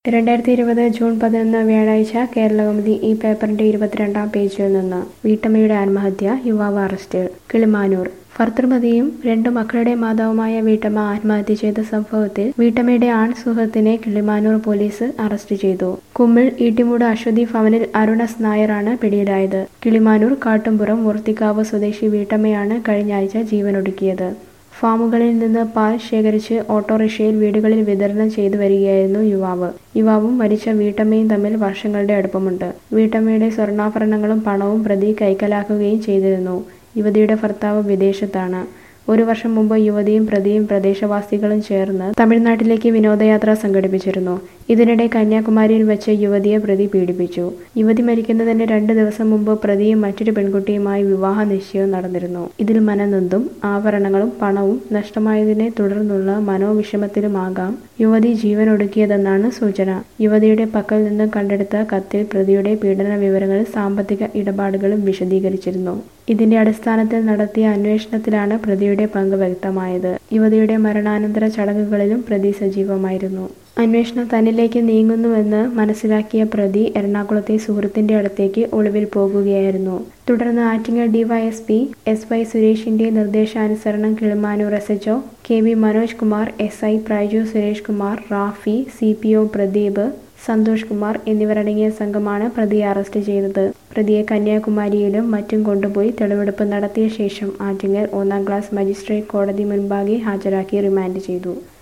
രണ്ടായിരത്തി ഇരുപത് ജൂൺ പതിനൊന്ന് വ്യാഴാഴ്ച കേരളകൗമുദി ഈ പേപ്പറിന്റെ ഇരുപത്തിരണ്ടാം പേജിൽ നിന്ന് വീട്ടമ്മയുടെ ആത്മഹത്യ യുവാവ് അറസ്റ്റിൽ കിളിമാനൂർ ഭർത്തൃമതിയും രണ്ടു മക്കളുടെ മാതാവുമായ വീട്ടമ്മ ആത്മഹത്യ ചെയ്ത സംഭവത്തിൽ വീട്ടമ്മയുടെ ആൺ സുഹൃത്തിനെ കിളിമാനൂർ പോലീസ് അറസ്റ്റ് ചെയ്തു കുമ്മിൾ ഈട്ടിമൂട് അശ്വതി ഭവനിൽ അരുണസ് നായരാണ് പിടിയിലായത് കിളിമാനൂർ കാട്ടുംപുറം മൂർത്തിക്കാവ് സ്വദേശി വീട്ടമ്മയാണ് കഴിഞ്ഞ ആഴ്ച ജീവനൊടുക്കിയത് ഫാമുകളിൽ നിന്ന് പാൽ ശേഖരിച്ച് ഓട്ടോറിക്ഷയിൽ വീടുകളിൽ വിതരണം ചെയ്തു വരികയായിരുന്നു യുവാവ് യുവാവും മരിച്ച വീട്ടമ്മയും തമ്മിൽ വർഷങ്ങളുടെ അടുപ്പമുണ്ട് വീട്ടമ്മയുടെ സ്വർണ്ണാഭരണങ്ങളും പണവും പ്രതി കൈക്കലാക്കുകയും ചെയ്തിരുന്നു യുവതിയുടെ ഭർത്താവ് വിദേശത്താണ് ഒരു വർഷം മുമ്പ് യുവതിയും പ്രതിയും പ്രദേശവാസികളും ചേർന്ന് തമിഴ്നാട്ടിലേക്ക് വിനോദയാത്ര സംഘടിപ്പിച്ചിരുന്നു ഇതിനിടെ കന്യാകുമാരിയിൽ വെച്ച് യുവതിയെ പ്രതി പീഡിപ്പിച്ചു യുവതി മരിക്കുന്നതിന് രണ്ട് ദിവസം മുമ്പ് പ്രതിയും മറ്റൊരു പെൺകുട്ടിയുമായി വിവാഹ നിശ്ചയവും നടന്നിരുന്നു ഇതിൽ മനനൊന്തും ആഭരണങ്ങളും പണവും നഷ്ടമായതിനെ തുടർന്നുള്ള മനോവിഷമത്തിലുമാകാം യുവതി ജീവനൊടുക്കിയതെന്നാണ് സൂചന യുവതിയുടെ പക്കൽ നിന്ന് കണ്ടെടുത്ത കത്തിൽ പ്രതിയുടെ പീഡന വിവരങ്ങൾ സാമ്പത്തിക ഇടപാടുകളും വിശദീകരിച്ചിരുന്നു ഇതിന്റെ അടിസ്ഥാനത്തിൽ നടത്തിയ അന്വേഷണത്തിലാണ് പ്രതിയുടെ പങ്ക് വ്യക്തമായത് യുവതിയുടെ മരണാനന്തര ചടങ്ങുകളിലും പ്രതി സജീവമായിരുന്നു അന്വേഷണം തന്നിലേക്ക് നീങ്ങുന്നുവെന്ന് മനസ്സിലാക്കിയ പ്രതി എറണാകുളത്തെ സുഹൃത്തിന്റെ അടുത്തേക്ക് ഒളിവിൽ പോകുകയായിരുന്നു തുടർന്ന് ആറ്റിങ്ങൽ ഡിവൈഎസ്പി എസ് വൈ സുരേഷിന്റെ നിർദ്ദേശാനുസരണം Kilimanoor S HO K V Manoj Kumar S I Praiju Suresh Kumar Rafi C P O Pradeep Santhosh Kumar എന്നിവരടങ്ങിയ സംഘമാണ് പ്രതിയെ അറസ്റ്റ് ചെയ്തത് പ്രതിയെ കന്യാകുമാരിയിലും മറ്റും കൊണ്ടുപോയി തെളിവെടുപ്പ് നടത്തിയ ശേഷം ആറ്റിങ്ങൽ ഒന്നാം ക്ലാസ് മജിസ്ട്രേറ്റ് കോടതി മുൻപാകെ ഹാജരാക്കി റിമാൻഡ് ചെയ്തു